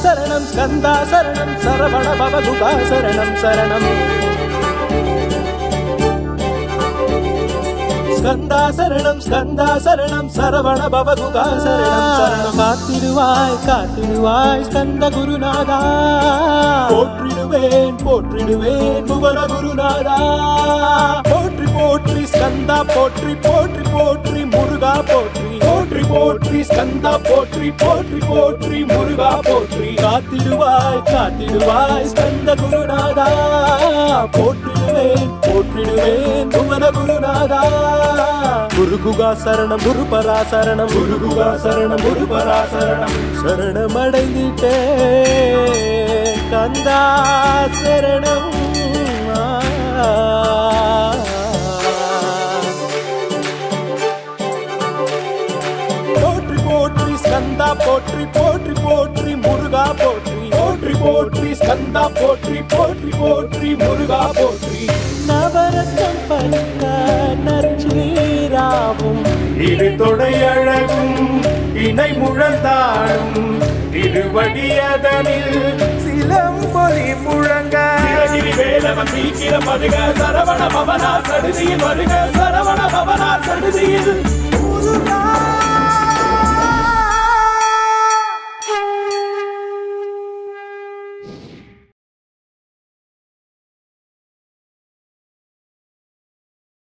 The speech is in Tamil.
சரணம் ஸ்கந்தா சரணம் சரவண பவகுகா சரணம் சரணம் ஸ்கந்தா சரணம் ஸ்கந்தா சரணம் சரவண பவகுகா சரணம் சரணம் காத்திடுவாய் காத்திடுவாய் ஸ்கந்த குருநாதா போற்றிடுவேன் போற்றிடுவேன் புவன குருநாதா போற்றி போற்றி ஸ்கந்தா போற்றி போற்றி போற்றி முருகா போற்றி போற்றி போற்றி ஸ்கந்தா போற்றி போற்றி போற்றி முருகா போற்றி காத்திடுவாய் காத்திடுவாய் ஸ்கந்த குருநாதா போற்றிடுவேன் போற்றிடுவேன் புவன குருநாதா குருகுகா சரணம் குருபரா சரணம் குருகுகா சரணம் குருபரா சரணம் சரணமடைந்திட்டே கந்தா சரணம் போற்றி போற்றி ஸ்கந்தா போற்றி போற்றி போற்றி முருகா போற்றி போற்றி போற்றி ஸ்கந்தா போற்றி போற்றி போற்றி முருகா போற்றி நவரத்தம் பந்த நற்சீராவும் இரு தொடையழகும் இணை முழந்தாடும் திருவடியதனில் சிலம்பொலி முழங்க சிரகிரி வேலவன் சீக்கிரம் வருக சரவண பவனா சடுதியில் வருக சரவண பவனா சடுதியில் முருகா